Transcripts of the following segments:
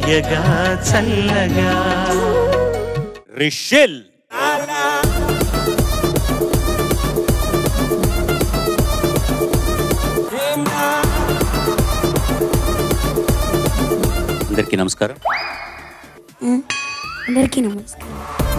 భాగ్యగా చల్లగా రిషిల్ అందరికీ నమస్కారం అందరికీ నమస్కారం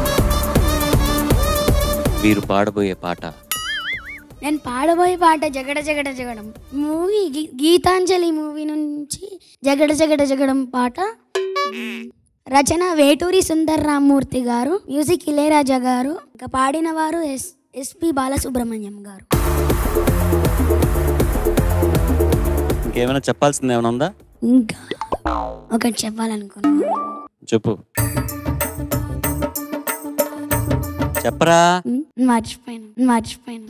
మీరు పాడబోయే పాట నేను పాడబోయే పాట జగడ జగడ జగడం మూవీ గీ- గీతాంజలి మూవీ నుంచి జగడ జగడ జగడం పాట రచన వేటూరి సుందర్ రామ్మూర్తి గారు మ్యూజిక్ ఇళయరాజా గారు ఇంకా పాడిన వారు ఎస్ ఎస్పి బాలసుబ్రహ్మణ్యం గారు ఇంకేమైనా చెప్పాల్సింది ఏమైనా ఉందా ఇంకా ఒకటి చెప్పాలనుకున్నాను చెప్పు చెప్పరా ఉమ్, మర్చిపోయాను మర్చిపోయాను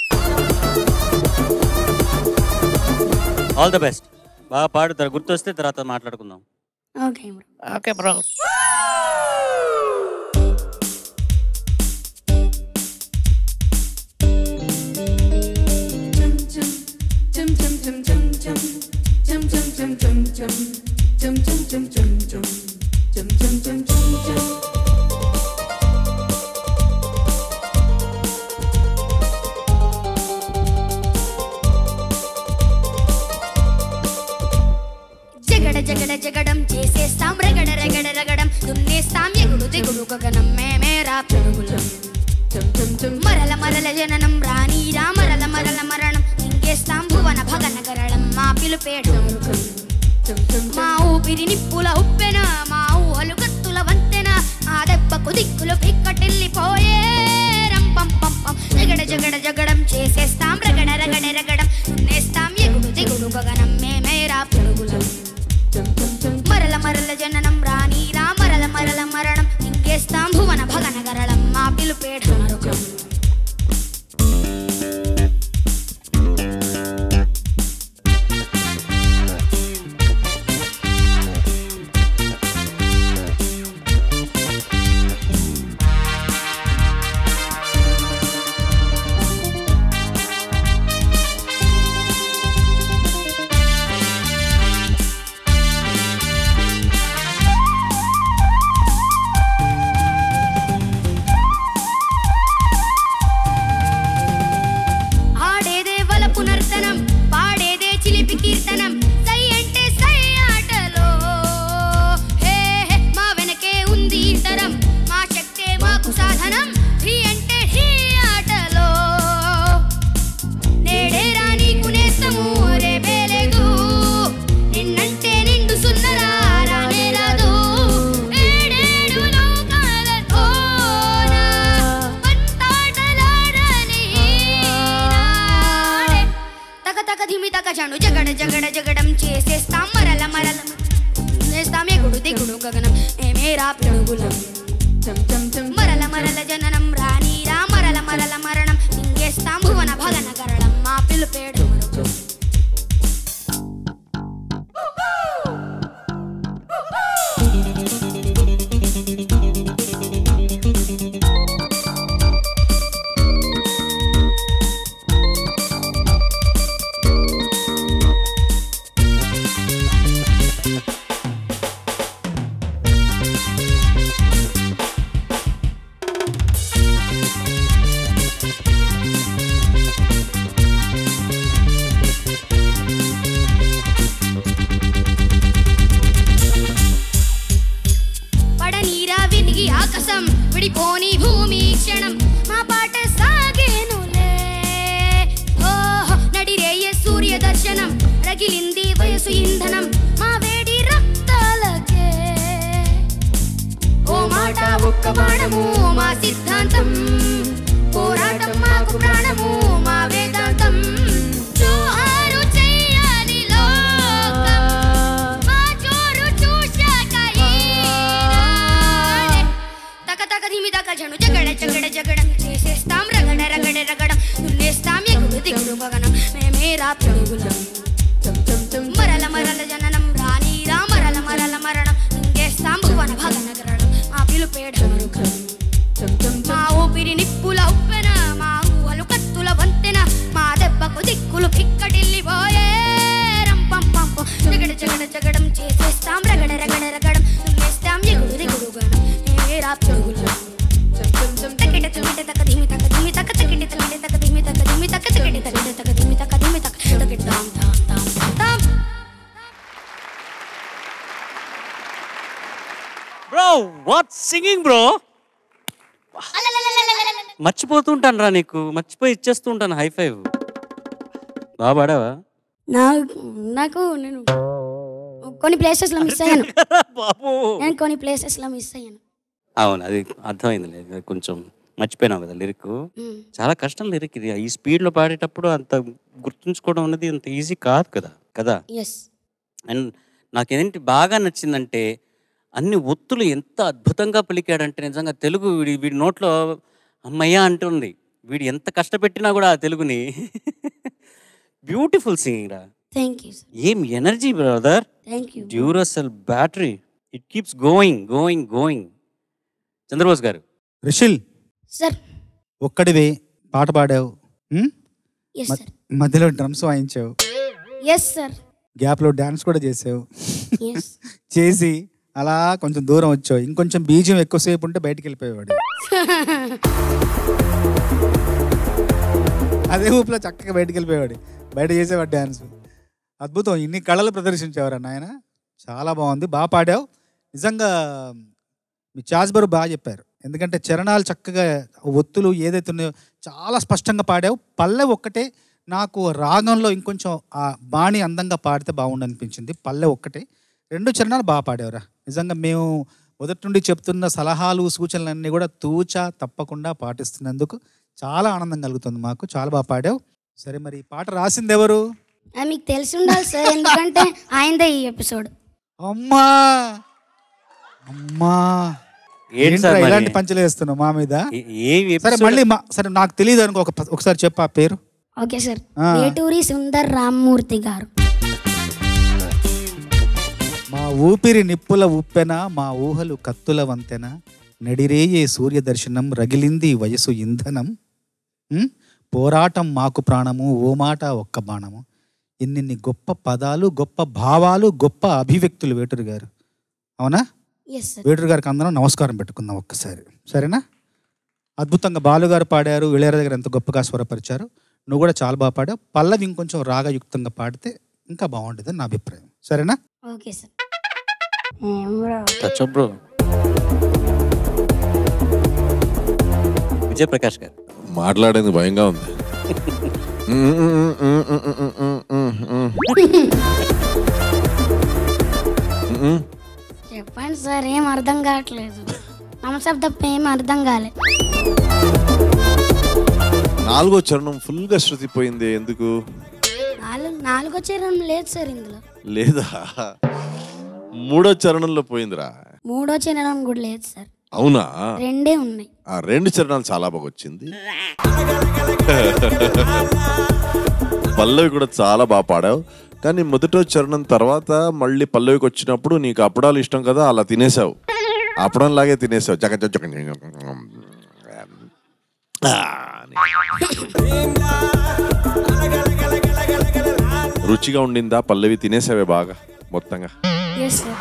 ఆల్ ద బెస్ట్ బాగా పాడుతారు గుర్తొస్తే తర్వాత మాట్లాడుకుందాం ఓకే బ్రో ఓకే బ్రో జగడ జగడ జగడం చేసేస్తాం రగడ రగడ రగడం దున్నేస్తాం ఎగుడు దిగుడు గగనం మేమే రా పెరుగులం మరల మరల జననం రానీరా మరల మరల మరణం ఇంకేస్తాం భువన భగన గరళం మా పిలుపేటం మా ఊపిరి నిప్పుల ఉప్పెన మా ఊహలు కత్తుల వంతెన ఆ దెబ్బకు దిక్కులు పిక్కటిల్లిపోయే రంపం పంపం జగడ జగడ జగడం చేసేస్తాం రగడ రగడ రగడం నేస్తాం ఎగుడు దిగుడు గగనం మేమే రా పెరుగులం మరల మరల జననం రానీరా మరల మరల మరణం ఇంకేస్తాం భువన భగన గరళం మా పిలుపేట నరకం ఆడేదే వల పునర్తనం పాడేదే చిలిపి కీర్తనం సై అంటే సై ఆటలో హే హే మా వెనకే ఉంది తరం మా శక్తే మాకు సాధనం హీ అంటే హీ ఆటలో నేడే రానీకు నేస్తము రేపే లేదు నిన్నంటే నిండు సున్నరా రానే రాదు ఏడేడు లోకాలతోన పంతాటలాడని నాడే. తక తక ధిమి తక జను జగడ జగడ జగడం చేసేస్తాం మరల మరల చేస్తాం ఎగుడు దిగుడు గగనం ఏమేరా పిడుగులం మరల మరల జననం రానీరా మరల మరల మరణం ఇంగేస్తాం భువన భగన గరళం మా పిలుపేడు మరొకం. పడనీరా వినిగి ఆకాశం విడిపోని భూమి క్షణం మా పాట సాగేనులే ఓహో నడిరేయ సూర్య దర్శనం రగిలింది వయసు ఇంధనం మా వేడి రక్తాలకే ఓ మాట ఒక్క బాణము మా సిద్ధాంతం పోరాటం మాకు ప్రాణము మా వేదాంతం జోహారు చెయ్యాలి లోకం మా జోరు చూశాక ఈనాడే. తక తక ధిమి తక జను జగడ జగడ జగడం చేసేస్తాం రగడ రగడ రగడం దున్నేస్తాం ఎగుడు దిగుడు గగనం మేమే రా పిడుగులం మరల మరల జననం రానీరా మరల మరల మరణం ఇంకేస్తాం భువన భగన గరణం మా పిలుపేడ మరుకం మా ఊపిరి నిప్పుల ఉప్పెన మా ఊహలు కత్తుల వంతెన మా దెబ్బకు దిక్కులు పిక్కటిల్లిపోయే రంపం పంపం జగడ జగడ జగడం చేసేస్తాం రగడ రగడ రగడం బ్రో వాట్ సింగింగ్ బ్రో మర్చిపోతూ ఉంటాను రా నీకు మర్చిపోయి ఇచ్చేస్తూ ఉంటాను హై ఫైవ్ బాగా పాడావా నాకు నాకు నేను కొన్ని ప్లేసెస్లో మిస్ అయ్యాను బాబు నేను కొన్ని ప్లేసెస్లో మిస్ అయ్యాను అవును అది అర్థమైంది లేదు కొంచెం మర్చిపోయినావు కదా లిరిక్ మ్మ్. చాలా కష్టం లిరిక్ ఇది ఈ స్పీడ్లో పాడేటప్పుడు అంత గుర్తుంచుకోవడం అనేది అంత ఈజీ కాదు కదా కదా ఎస్ అండ్ నాకేంటి బాగా నచ్చిందంటే అన్ని ఒత్తులు ఎంత అద్భుతంగా పలికాడంటే నిజంగా తెలుగు వీడి వీడి నోట్లో అమ్మయ్య అంటుంది వీడు ఎంత కష్టపెట్టినా కూడా ఆ తెలుగుని బ్యూటిఫుల్ సింగింగ్ రా థ్యాంక్ యూ సార్ ఏం energy brother thank you Duracell battery it keeps going going going Chandrabose garu Rishil sir ఒక్కడివే పాట పాడావు ఉమ్? ఎస్ మ- సార్ మధ్యలో డ్రమ్స్ వాయించావు ఎస్ సార్ గ్యాప్లో డాన్స్ కూడా చేసావు ఎస్ చేసి అలా కొంచెం దూరం వచ్చావు ఇంకొంచెం బీజం ఎక్కువసేపు ఉంటే బయటికి వెళ్ళిపోయేవాడు అదే ఊపిలో చక్కగా బయటికి వెళ్ళిపోయేవాడు బయట చేసేవాడు డ్యాన్స్ అద్భుతం ఇన్ని కళలు ప్రదర్శించేవారు నాయన చాలా బాగుంది బాగా పాడావు నిజంగా మీ చాజ్బరు బాగా చెప్పారు ఎందుకంటే చరణాలు చక్కగా ఒత్తులు ఏదైతే ఉన్నాయో చాలా స్పష్టంగా పాడావు పల్లె ఒక్కటే నాకు రాగంలో ఇంకొంచెం ఆ బాణి అందంగా పాడితే బాగుండు అనిపించింది పల్లె ఒక్కటే రెండు చరణాలు బాగా పాడేవరా నిజంగా మేము మొదటి నుండి చెప్తున్న సలహాలు సూచనలన్నీ కూడా తూచా తప్పకుండా పాటిస్తున్నందుకు చాలా ఆనందం కలుగుతుంది మాకు చాలా బాగా పాడావు సరే మరి ఈ పాట రాసింది ఎవరు అది మీకు తెలిసి ఉండాలి సార్ ఎందుకంటే ఆయనదే ఈ ఎపిసోడ్ అమ్మా అమ్మా ఏంటి సార్ ఏంట్రా మరి? ఇలాంటి పంచలు వేస్తున్నావు మా మీద ఏ- ఏం సరే episode? మళ్ళీ మా సరే నాకు తెలియదు అనుకో ఒక ఒకసారి చెప్పు ఆ పేరు ఓకే సార్ ఆ. వేటూరి సుందర్ రామ్మూర్తి గారు మా ఊపిరి నిప్పుల ఉప్పెన మా ఊహలు కత్తుల వంతెన నడిరేయే సూర్య దర్శనం రగిలింది వయసు ఇంధనం ఉం? పోరాటం మాకు ప్రాణము ఓ మాట ఒక్క బాణము ఇన్నిన్ని గొప్ప పదాలు గొప్ప భావాలు గొప్ప అభివ్యక్తులు వేటూరు గారు అవునా ఎస్ సార్ వేటూరు గారికి అందరం నమస్కారం పెట్టుకుందాం ఒక్కసారి సరేనా అద్భుతంగా బాలుగారు పాడారు ఇళయరాజా గారు ఎంత గొప్పగా స్వరపరిచారు నువ్వు కూడా చాలా బాగా పాడావు పల్లవి ఇంకొంచెం రాగయుక్తంగా పాడితే ఇంకా బాగుంటుంది నా అభిప్రాయం సరేనా ఓకే సార్ ఏం bro touch bro Vijayaprakash garu మాట్లాడేందుకు భయంగా ఉంది చెప్పండి సార్ ఏం అర్థం కావట్లేదు నమశబ్ద ఏం అర్థం కాలే నాలుగో చరణం ఫుల్ గా శృతి పోయింది ఎందుకు నాలుగు నాలుగో చరణం లేదు సార్ ఇందులో లేదా మూడో చరణంలో పోయిందిరా మూడో చరణం కూడా లేదు సార్ అవునా రెండే ఉన్నాయి ఆ రెండు చరణాలు చాలా బాగా వచ్చింది పల్లవి కూడా చాలా బాగా పాడావు కానీ మొదటో చరణం తర్వాత మళ్ళీ పల్లవికి వచ్చినప్పుడు నీకు అప్పడాలు ఇష్టం కదా అలా తినేసావు అప్పడం లాగే తినేసావు జగ జగ జగ జగ. ఆ, అని. రుచిగా ఉండిందా పల్లవి తినేసావే బాగా మొత్తంగా ఎస్ సార్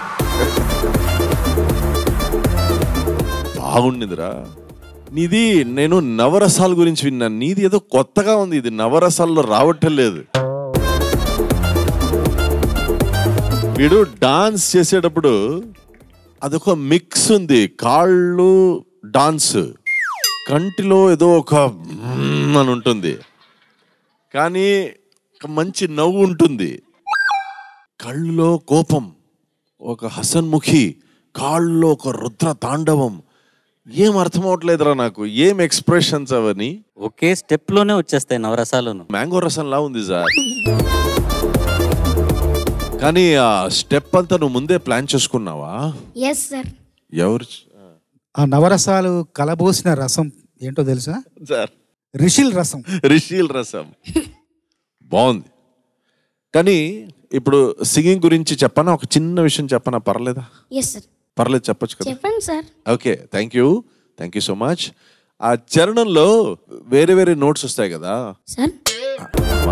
బాగుండిందిరా నీది నేను నవరసాల గురించి విన్నాను నీది ఏదో కొత్తగా ఉంది ఇది నవరసాల్లో రావటం లేదు వీడు డాన్స్ చేసేటప్పుడు అదొక మిక్స్ ఉంది కాళ్ళు డాన్స్ కంటిలో ఏదో ఒక మ్మ్ అని ఉంటుంది కానీ ఒక మంచి నవ్వు ఉంటుంది కళ్ళులో కోపం ఒక హసన్ముఖి కాళ్ళలో ఒక రుద్ర తాండవం ఏం అర్థం అవట్లేదురా నాకు ఏం ఎక్స్ప్రెషన్స్ అవని ఒకే స్టెప్ లోనే వచ్చేస్తాయి నవరసాలను మ్యాంగో రసంలా ఉంది సార్ కానీ ఆ స్టెప్ అంతా నువ్వు ముందే ప్లాన్ చేసుకున్నావా ఎస్ సార్ ఎవరు ఆ నవరసాలు కలబోసిన రసం ఏంటో తెలుసా సార్ రిషిల్ రసం రిషీల్ రసం బాగుంది కానీ ఇప్పుడు సింగింగ్ గురించి చెప్పనా ఒక చిన్న విషయం చెప్పనా పర్లేదా ఎస్ సార్ పర్లేదు చెప్పొచ్చు కదా చెప్పండి sir okay thank you thank you so much ఆ చరణంలో వేరే వేరే నోట్స్ వస్తాయి కదా సార్ అమ్మా.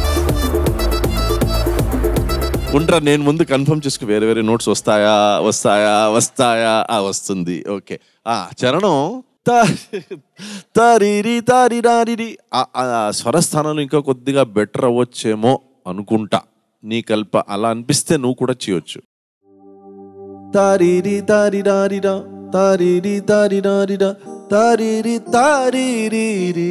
ఉంట్రా నేను ముందు కన్ఫర్మ్ చేసుకు వేరే వేరే నోట్స్ వస్తాయా వస్తాయా వస్తాయా ఆ వస్తుంది ఓకే ఆ చరణం త- తరిరి తరిరారిరి ఆ ఆ స్వరస్థానంలో ఇంకా కొద్దిగా బెటర్ అవ్వచ్చేమో అనుకుంటా నీ కల్ప అలా అనిపిస్తే నువ్వు కూడా చేయొచ్చు తారీరి తారిరారిరా తారీరి తారిరారిరా తారీరి తారీరి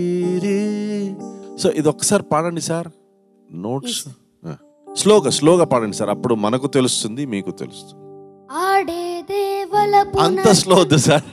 సో ఇది ఒకసారి పాడండి సార్ నోట్స్ స్లోగా స్లోగా పాడండి సార్ అప్పుడు మనకు తెలుస్తుంది మీకు తెలుస్తుంది ఆడే దేవల అంత స్లో వద్దు సార్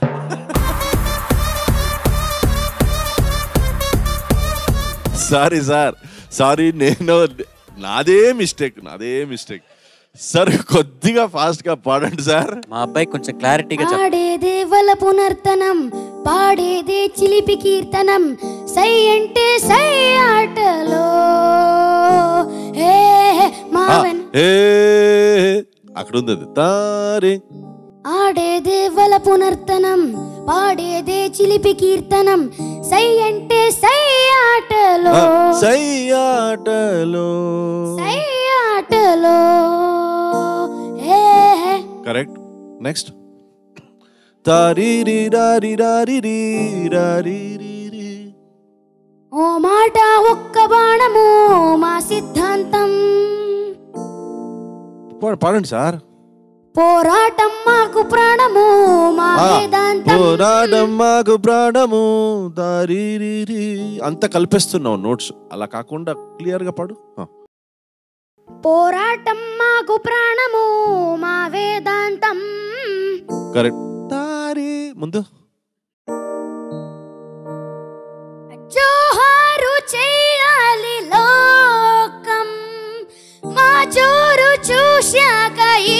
సారీ సార్ సారీ నేను నాదే మిస్టేక్ నాదే మిస్టేక్ సార్ కొద్దిగా ఫాస్ట్ గా పాడండి సార్ మా అబ్బాయి కొంచెం క్లారిటీగా చెప్ప ఆడే దేవల పునర్తనం పాడేదే చిలిపి కీర్తనం సై అంటే సై ఆటలో హే హే, మా ఆ, వెన్- ఏ అక్కడ ఉంది అది తారే ఆడే దేవల పునర్తనం పాడేదే చిలిపి కీర్తనం సై అంటే సై ఆటలో ఆ, సై ఆటలో సై ఆటలో హే హే. కరెక్ట్ నెక్స్ట్ తారీరి రారి రారి రీ రారి రీ రీ. ఓ మాట ఒక్క బాణము మా సిద్ధాంతం పాడు- పాడండి సార్ పోరాటం మాకు ప్రాణము మా ఆ, వేదాంతం పోరాటం మాకు ప్రాణము దారీరి అంత కల్పిస్తున్నావు నోట్స్ అలా కాకుండా క్లియర్ గా పాడు ఆ. పోరాటం మాకు ప్రాణము మా వేదాంతం కరెక్ట్ దారి ముందు జోహారు చేయాలి లోకం మా జోరు చూశాక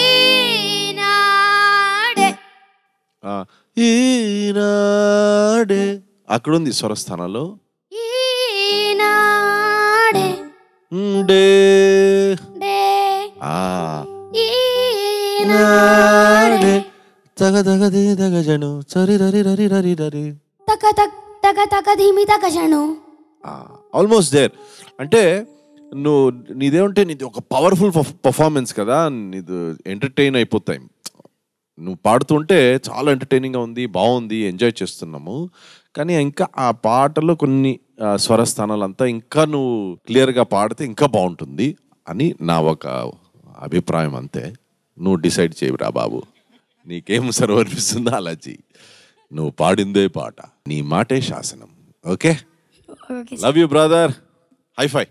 ఈనాడే ఆ, ఈనాడే అక్కడ ఉంది స్వరస్థానాలు ఈనాడే డే డే ఆ ఈనాడే తగ తగ దే తగ జను సరి రరి రరి రరి రరి తక తక్ తక తక ధీమి తక జను ఆల్మోస్ట్ దేర్ అంటే నువ్వు నీదేమంటే నీది ఒక పవర్ఫుల్ పర్ఫార్మెన్స్ కదా నీది ఎంటర్టైన్ అయిపోతాయి నువ్వు పాడుతుంటే చాలా ఎంటర్టైనింగ్గా ఉంది బాగుంది ఎంజాయ్ చేస్తున్నాము కానీ ఇంకా ఆ పాటలో కొన్ని ఆ, స్వరస్థానాలు అంతా ఇంకా నువ్వు క్లియర్గా పాడితే ఇంకా బాగుంటుంది అని నా ఒక అభిప్రాయం అంతే నువ్వు డిసైడ్ చేయవురా బాబు నీకేం సర్వ అనిపిస్తుందో అలా చెయ్యి నువ్వు పాడిందే పాట నీ మాటే శాసనం okay okay love you brother high five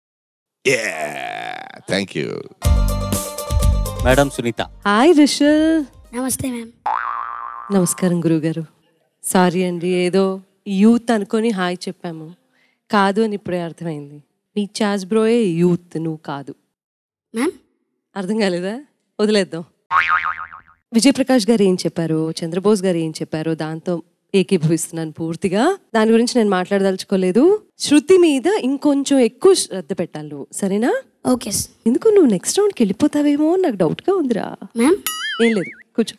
thank you madam Sunitha hi Rishal నమస్తే మ్యామ్ నమస్కారం గురుగారు సారీ అండి ఏదో యూత్ అనుకొని హాయ్ చెప్పాము కాదు అని ఇప్పుడే అర్థమైంది నీ చార్జ్ బ్రోయే యూత్ నువ్వు కాదు మ్యామ్ అర్థం కాలేదా వదిలేద్దాం విజయప్రకాష్ గారు ఏం చెప్పారు చంద్రబోస్ గారు ఏం చెప్పారు దాంతో ఏకీభవిస్తున్నాను పూర్తిగా దాని గురించి నేను మాట్లాడదలుచుకోలేదు శృతి మీద ఇంకొంచెం ఎక్కువ శ్రద్ధ పెట్టాలి నువ్వు సరేనా ఓకే ఎందుకు నువ్వు నెక్స్ట్ రౌండ్కి వెళ్ళిపోతావేమో అని నాకు డౌట్గా ఉందిరా మ్యామ్ ఏం లేదు కూర్చో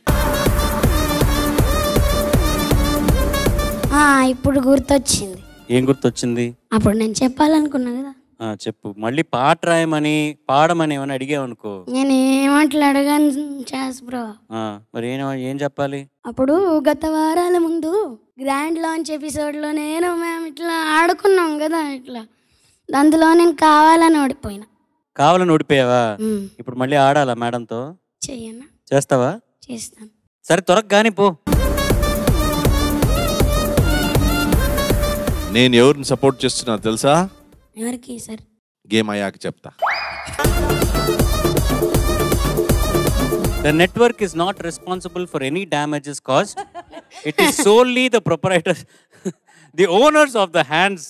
ఇప్పుడు గుర్తొచ్చింది ఏం గుర్తొచ్చింది అప్పుడు నేను చెప్పాలనుకున్నా కదా ఆ, చెప్పు మళ్ళీ పాట రాయమని పాడమని ఏమని అడిగావనుకో నేను ఏమాట్లాడగాను చేస్ బ్రో ఆ, మరి ఏం ఏం చెప్పాలి అప్పుడు గత వారాల ముందు గ్రాండ్ లాంచ్ ఎపిసోడ్లో నేను మేము ఇట్లా ఆడుకున్నాం కదా ఇట్లా అందులో నేను కావాలని ఓడిపోయినా కావాలని ఓడిపోయావా మ్మ్. ఇప్పుడు మళ్ళీ ఆడాలా మేడంతో చెయ్యనా చేస్తావా చేస్తాను సరే త్వరగా కానీ పో నేను ఎవరిని సపోర్ట్ చేస్తున్నా తెలుసా ఎవరికి సార్ గేమ్ అయ్యాక చెప్తా The network is not responsible for any damages caused. It is solely the proprietors, the owners of the hands.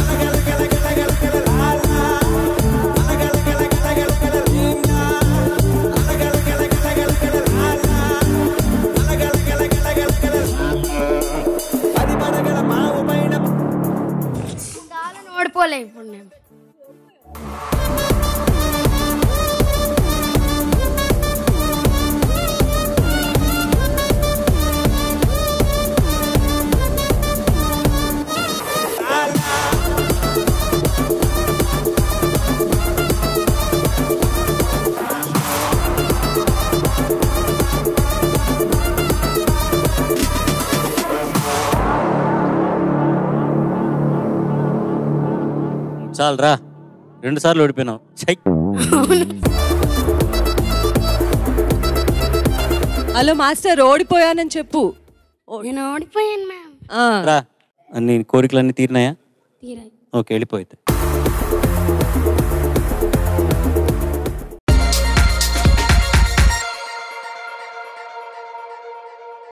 కావాలని ఓడిపోలే ఇప్పుడు నేను చాలు రా రెండు సార్లు ఓడిపోయినావు చెయ్ హలో మాస్టర్ ఓడిపోయానని చెప్పు నేను ఓడిపోయాను మ్యామ్ ఆ, రా నీ కోరికలన్నీ తీరినాయా తీరాయి ఓకే వెళ్ళిపోయితే